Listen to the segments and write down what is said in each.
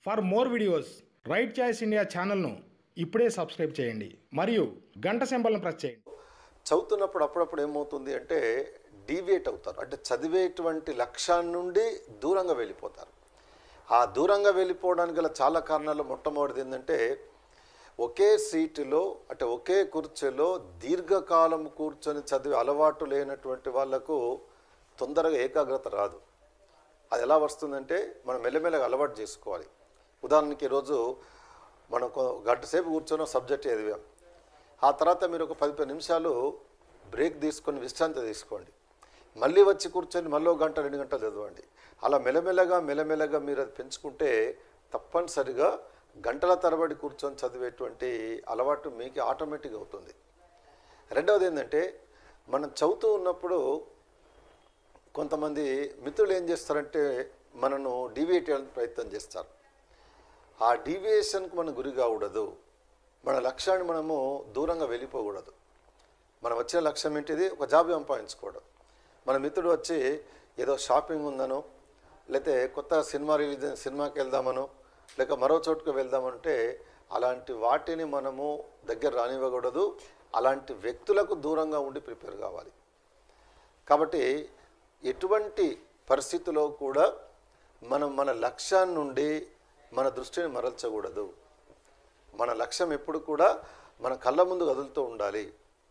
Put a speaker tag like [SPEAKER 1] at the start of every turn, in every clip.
[SPEAKER 1] for more videos Right Choice India ఛానల్ను ఇప్పుడే subscribe చేయండి మరియు గంట సింబల్ను ప్రెస్ చేయండి
[SPEAKER 2] చదువుతున్నప్పుడు అప్పుడప్పుడు ఏమవుతుంది అంటే డీవియేట్ అవుతారు అంటే చదివేటువంటి లక్ష్యాన్ని నుండి దూరంగా వెళ్ళిపోతారు ఆ దూరంగా వెళ్ళిపోవడానికి గల చాలా కారణాలు మొట్టమొదటిది ఏంటంటే ఒకే సీటులో అంటే ఒకే కుర్చీలో దీర్ఘకాలం కూర్చొని చదివే అలవాటు లేనటువంటి వాళ్లకు తొందరగా ఏకాగ్రత రాదు అది ఎలా వస్తుందంటే మనం మెల్లమెల్లగా అలవాటు చేసుకోవాలి ఉదాహరణకి ఈరోజు మనం ఒక గంట సేపు కూర్చొని సబ్జెక్ట్ చదివాం ఆ తర్వాత మీరు ఒక పది పది నిమిషాలు బ్రేక్ తీసుకొని విశ్రాంతి తీసుకోండి మళ్ళీ వచ్చి కూర్చొని మళ్ళీ ఒక గంట రెండు గంటలు చదవండి అలా మెల్లమెల్లగా మెల్లమెల్లగా మీరు అది పెంచుకుంటే తప్పనిసరిగా గంటల తరబడి కూర్చొని చదివేటువంటి అలవాటు మీకు ఆటోమేటిక్ అవుతుంది రెండవది ఏంటంటే మనం చదువుతూ ఉన్నప్పుడు కొంతమంది మిత్రులు ఏం చేస్తారంటే మనను డీవియేట్ చేయడానికి ప్రయత్నం చేస్తారు ఆ డీవియేషన్కి మనం గురి కాకూడదు మన లక్ష్యాన్ని మనము దూరంగా వెళ్ళిపోకూడదు మనం వచ్చే లక్ష్యం ఏంటిది ఒక జాబ్ సంపాదించుకోవడం మన మిత్రుడు వచ్చి ఏదో షాపింగ్ ఉందనో లేకపోతే కొత్త సినిమా రిలీజ్ అయిన సినిమాకి వెళ్దామనో లేక మరో చోటుకు వెళ్దామంటే అలాంటి వాటిని మనము దగ్గర రానివ్వకూడదు అలాంటి వ్యక్తులకు దూరంగా ఉండి ప్రిపేర్ కావాలి కాబట్టి ఎటువంటి పరిస్థితిలో కూడా మనం మన లక్ష్యాన్ని నుండి మన దృష్టిని మరల్చకూడదు మన లక్ష్యం ఎప్పుడు కూడా మన కళ్ళ ముందు కదులుతూ ఉండాలి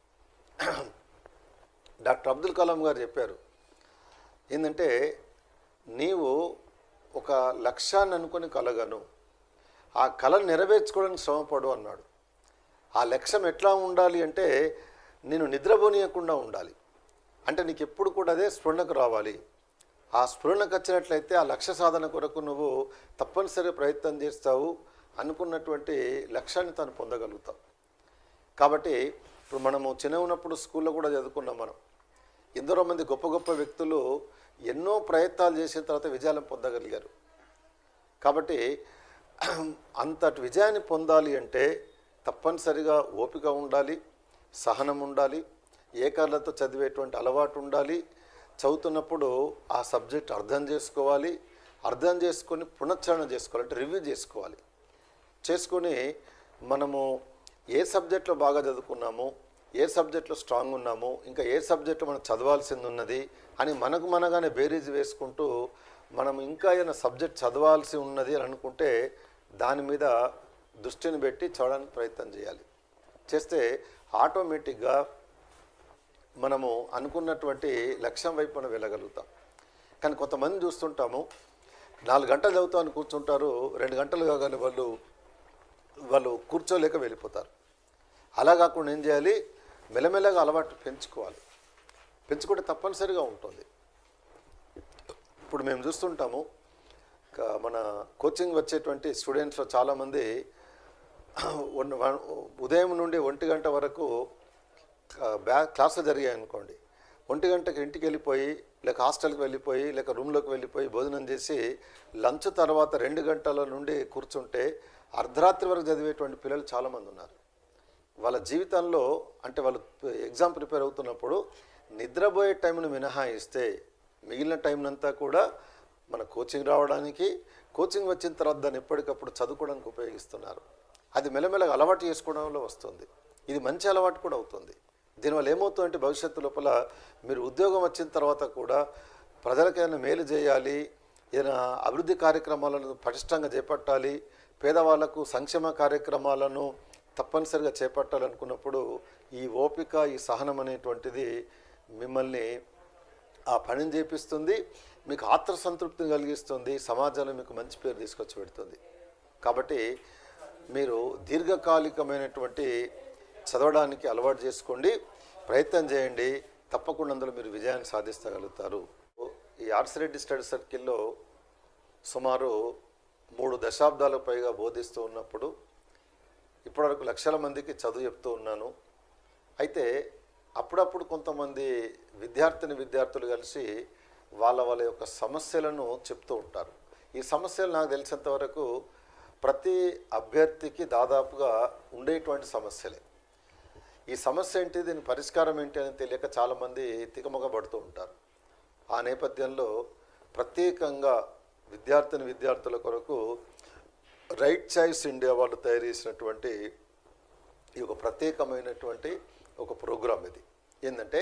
[SPEAKER 2] డాక్టర్ అబ్దుల్ కలాం గారు చెప్పారు ఏంటంటే నీవు ఒక లక్ష్యాన్ని అనుకొని కలగను ఆ కళను నెరవేర్చుకోవడానికి శ్రమపడు అన్నాడు ఆ లక్ష్యం ఎట్లా ఉండాలి అంటే నేను నిద్రపోనీయకుండా ఉండాలి అంటే నీకు ఎప్పుడు కూడా అదే స్ఫురణకు రావాలి ఆ స్ఫురణకు వచ్చినట్లయితే ఆ లక్ష్య సాధన కొరకు నువ్వు తప్పనిసరిగా ప్రయత్నం చేస్తావు అనుకున్నటువంటి లక్ష్యాన్ని తాను పొందగలుగుతావు కాబట్టి ఇప్పుడు మనము చిన్న ఉన్నప్పుడు స్కూల్లో కూడా చదువుకున్నాం మనం ఎందరో మంది గొప్ప గొప్ప వ్యక్తులు ఎన్నో ప్రయత్నాలు చేసిన తర్వాత విజయాలను పొందగలిగారు కాబట్టి అంతటి విజయాన్ని పొందాలి అంటే తప్పనిసరిగా ఓపిక ఉండాలి సహనం ఉండాలి ఏకార్లతో చదివేటువంటి అలవాటు ఉండాలి చదువుతున్నప్పుడు ఆ సబ్జెక్ట్ అర్థం చేసుకోవాలి అర్థం చేసుకొని పునశ్చరణ చేసుకోవాలి అంటే రివ్యూ చేసుకోవాలి చేసుకొని మనము ఏ సబ్జెక్ట్లో బాగా చదువుకున్నాము ఏ సబ్జెక్ట్లో స్ట్రాంగ్ ఉన్నాము ఇంకా ఏ సబ్జెక్టు మనం చదవాల్సింది ఉన్నది అని మనకు మనగానే బేరీజ్ వేసుకుంటూ మనం ఇంకా ఏదైనా సబ్జెక్ట్ చదవాల్సి ఉన్నది అని అనుకుంటే దాని మీద దృష్టిని పెట్టి చదవడానికి ప్రయత్నం చేయాలి చేస్తే ఆటోమేటిక్గా మనము అనుకున్నటువంటి లక్ష్యం వైపు మనం వెళ్ళగలుగుతాం కానీ కొంతమంది చూస్తుంటాము నాలుగు గంటలు చదువుతామని కూర్చుంటారు రెండు గంటలు కాగానే వాళ్ళు వాళ్ళు కూర్చోలేక వెళ్ళిపోతారు అలా కాకుండా ఏం చేయాలి మెల్లమెల్లగా అలవాటు పెంచుకోవాలి పెంచుకుంటే తప్పనిసరిగా ఉంటుంది ఇప్పుడు మేము చూస్తుంటాము క- మన కోచింగ్ వచ్చేటువంటి స్టూడెంట్స్లో చాలామంది ఉన్న- వన్- ఉదయం నుండి ఒంటి గంట వరకు క- బ్యా క్లాసులు జరిగాయి అనుకోండి ఒంటి గంటకి ఇంటికి వెళ్ళిపోయి లేక హాస్టల్కి వెళ్ళిపోయి లేక రూమ్లోకి వెళ్ళిపోయి భోజనం చేసి లంచ్ తర్వాత రెండు గంటల నుండి కూర్చుంటే అర్ధరాత్రి వరకు చదివేటువంటి పిల్లలు చాలామంది ఉన్నారు వాళ్ళ జీవితంలో అంటే వాళ్ళు ఎగ్జామ్ ప్రిపేర్ అవుతున్నప్పుడు నిద్రపోయే టైంను మినహాయిస్తే మిగిలిన టైంనంతా కూడా మన కోచింగ్ రావడానికి కోచింగ్ వచ్చిన తర్వాత దాన్ని ఎప్పటికప్పుడు చదువుకోవడానికి ఉపయోగిస్తున్నారు అది మెల్లమెల్లగా అలవాటు చేసుకోవడంలో వస్తుంది ఇది మంచి అలవాటు కూడా అవుతుంది దీనివల్ల ఏమవుతుందంటే భవిష్యత్తు లోపల మీరు ఉద్యోగం వచ్చిన తర్వాత కూడా ప్రజలకైనా మేలు చేయాలి ఏదైనా అభివృద్ధి కార్యక్రమాలను పటిష్టంగా చేపట్టాలి పేదవాళ్లకు సంక్షేమ కార్యక్రమాలను తప్పనిసరిగా చేపట్టాలనుకున్నప్పుడు ఈ ఓపిక ఈ సహనం అనేటువంటిది మిమ్మల్ని ఆ పనిని చేపిస్తుంది మీకు ఆత్మసంతృప్తిని కలిగిస్తుంది సమాజంలో మీకు మంచి పేరు తీసుకొచ్చి పెడుతుంది కాబట్టి మీరు దీర్ఘకాలికమైనటువంటి చదవడానికి అలవాటు చేసుకోండి ప్రయత్నం చేయండి తప్పకుండా అందులో మీరు విజయాన్ని సాధిస్తగలుగుతారు ఈ ఆర్సిరెడ్డి స్టడీ సర్కిల్లో సుమారు మూడు దశాబ్దాలకు పైగా బోధిస్తూ ఉన్నప్పుడు ఇప్పటివరకు లక్షల మందికి చదువు చెప్తూ ఉన్నాను అయితే అప్పుడప్పుడు కొంతమంది విద్యార్థిని విద్యార్థులు కలిసి వాళ్ళ వాళ్ళ యొక్క సమస్యలను చెప్తూ ఉంటారు ఈ సమస్యలు నాకు తెలిసినంత వరకు ప్రతి అభ్యర్థికి దాదాపుగా ఉండేటువంటి సమస్యలే ఈ సమస్య ఏంటి దీని పరిష్కారం ఏంటి అని తెలియక చాలామంది తికమక పడుతూ ఉంటారు ఆ నేపథ్యంలో ప్రత్యేకంగా విద్యార్థిని విద్యార్థుల కొరకు రైట్ చాయిస్ ఇండియా వాళ్ళు తయారు చేసినటువంటి ఈ ఒక ప్రత్యేకమైనటువంటి ఒక ప్రోగ్రాం ఇది ఏంటంటే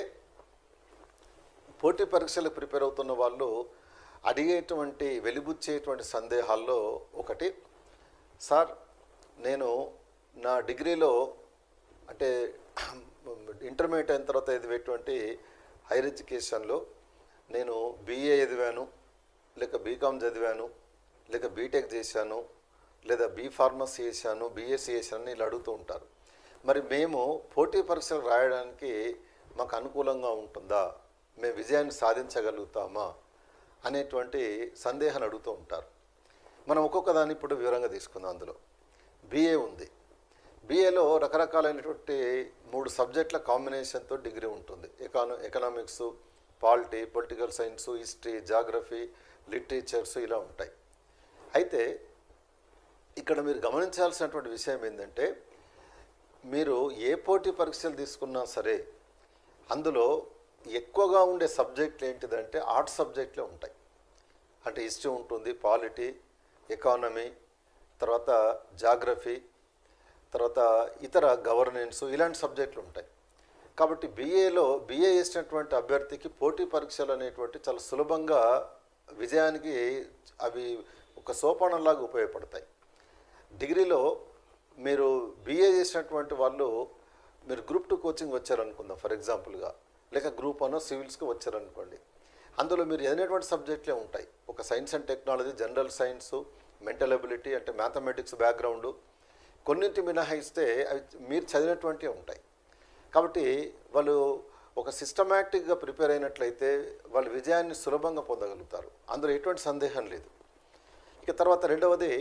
[SPEAKER 2] పోటీ పరీక్షలకు ప్రిపేర్ అవుతున్న వాళ్ళు అడిగేటువంటి వెలిబుచ్చేటువంటి సందేహాల్లో ఒకటి సార్ నేను నా డిగ్రీలో అంటే ఇంటర్మీడియట్ అయిన తర్వాత చదివేటువంటి హైయర్ ఎడ్యుకేషన్లో నేను బీఏ చదివాను లేక బీకామ్ చదివాను లేక బీటెక్ చేశాను లేదా బీ ఫార్మసీ చేశాను బీఎస్సీ చేశాను అని ఇలా అడుగుతూ ఉంటారు మరి మేము పోటీ పరీక్షలు రాయడానికి మాకు అనుకూలంగా ఉంటుందా మేము విజయాన్ని సాధించగలుగుతామా అనేటువంటి సందేహాన్ని అడుగుతూ ఉంటారు మనం ఒక్కొక్క దాన్ని ఇప్పుడు వివరంగా తీసుకుందాం అందులో బీఏ ఉంది బీఏలో రకరకాలైనటువంటి మూడు సబ్జెక్టుల కాంబినేషన్తో డిగ్రీ ఉంటుంది ఎకానో economics polity political science history geography literatures ఇలా ఉంటాయి అయితే ఇక్కడ మీరు గమనించాల్సినటువంటి విషయం ఏంటంటే మీరు ఏ పోటీ పరీక్షలు తీసుకున్నా సరే అందులో ఎక్కువగా ఉండే సబ్జెక్టులు ఏంటిదంటే ఆర్ట్స్ సబ్జెక్టులే ఉంటాయి అంటే హిస్టరీ ఉంటుంది పాలిటీ ఎకానమీ తర్వాత జాగ్రఫీ తర్వాత ఇతర గవర్నెన్స్ ఇలాంటి సబ్జెక్టులు ఉంటాయి కాబట్టి బీఏలో బీఏ చేసినటువంటి అభ్యర్థికి పోటీ పరీక్షలు అనేటువంటి చాలా సులభంగా విజయానికి అవి ఒక సోపానంలాగా ఉపయోగపడతాయి డిగ్రీలో మీరు బీఏ చేసినటువంటి వాళ్ళు మీరు గ్రూప్ టూ కోచింగ్ వచ్చారనుకుందాం ఫర్ ఎగ్జాంపుల్గా లేక గ్రూప్ వన్ సివిల్స్కి వచ్చారనుకోండి అందులో మీరు ఎదినటువంటి సబ్జెక్టులే ఉంటాయి ఒక science and technology general science mental ability అంటే మ్యాథమెటిక్స్ బ్యాక్గ్రౌండ్ కొన్నింటి మినహాయిస్తే అవి మీరు చదివినటువంటివి ఉంటాయి కాబట్టి వాళ్ళు ఒక సిస్టమేటిక్గా ప్రిపేర్ అయినట్లయితే వాళ్ళు విజయాన్ని సులభంగా పొందగలుగుతారు అందులో ఎటువంటి సందేహం లేదు ఇక తర్వాత రెండవది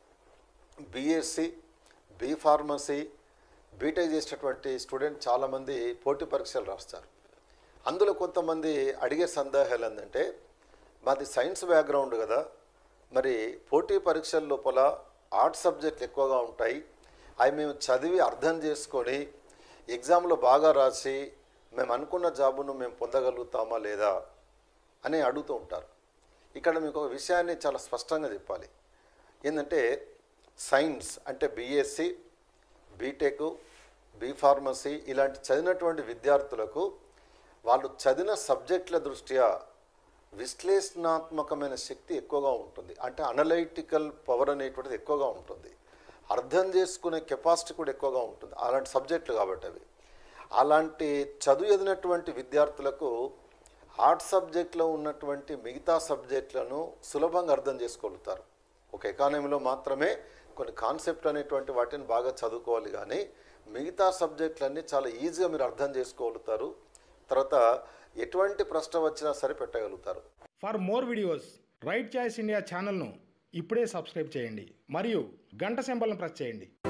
[SPEAKER 2] బీఎస్సీ బీ ఫార్మసీ బీటెక్ చేసినటువంటి స్టూడెంట్ చాలామంది పోటీ పరీక్షలు రాస్తారు అందులో కొంతమంది అడిగే సందేహాలు ఏంటంటే మాది సైన్స్ బ్యాక్గ్రౌండ్ కదా మరి పోటీ పరీక్షల లోపల ఆర్ట్ సబ్జెక్టులు ఎక్కువగా ఉంటాయి అవి మేము చదివి అర్థం చేసుకొని ఎగ్జామ్లో బాగా రాసి మేము అనుకున్న జాబును మేము పొందగలుగుతామా లేదా అని అడుగుతూ ఉంటారు ఇక్కడ మీకు ఒక విషయాన్ని చాలా స్పష్టంగా చెప్పాలి ఏంటంటే సైన్స్ అంటే బీఎస్సీ బీటెక్ బీ ఫార్మసీ ఇలాంటి చదివినటువంటి విద్యార్థులకు వాళ్ళు చదివిన సబ్జెక్టుల దృష్ట్యా విశ్లేషణాత్మకమైన శక్తి ఎక్కువగా ఉంటుంది అంటే అనలైటికల్ పవర్ అనేటువంటిది ఎక్కువగా ఉంటుంది అర్థం చేసుకునే కెపాసిటీ కూడా ఎక్కువగా ఉంటుంది అలాంటి సబ్జెక్టులు కాబట్టి అవి అలాంటి చదువు ఎదినటువంటి విద్యార్థులకు ఆర్ట్ సబ్జెక్ట్లో ఉన్నటువంటి మిగతా సబ్జెక్టులను సులభంగా అర్థం చేసుకోగలుగుతారు ఒక ఎకానమీలో మాత్రమే కొన్ని కాన్సెప్ట్ అనేటువంటి వాటిని బాగా చదువుకోవాలి కానీ మిగతా సబ్జెక్టులన్నీ చాలా ఈజీగా మీరు అర్థం చేసుకోగలుగుతారు తర్వాత ఎటువంటి ప్రశ్న వచ్చినా సరే పెట్టగలుగుతారు
[SPEAKER 1] for more videos Right Choice India ఛానల్ను ఇప్పుడే సబ్స్క్రైబ్ చేయండి మరియు గంట సింబల్ను ప్రెస్ చేయండి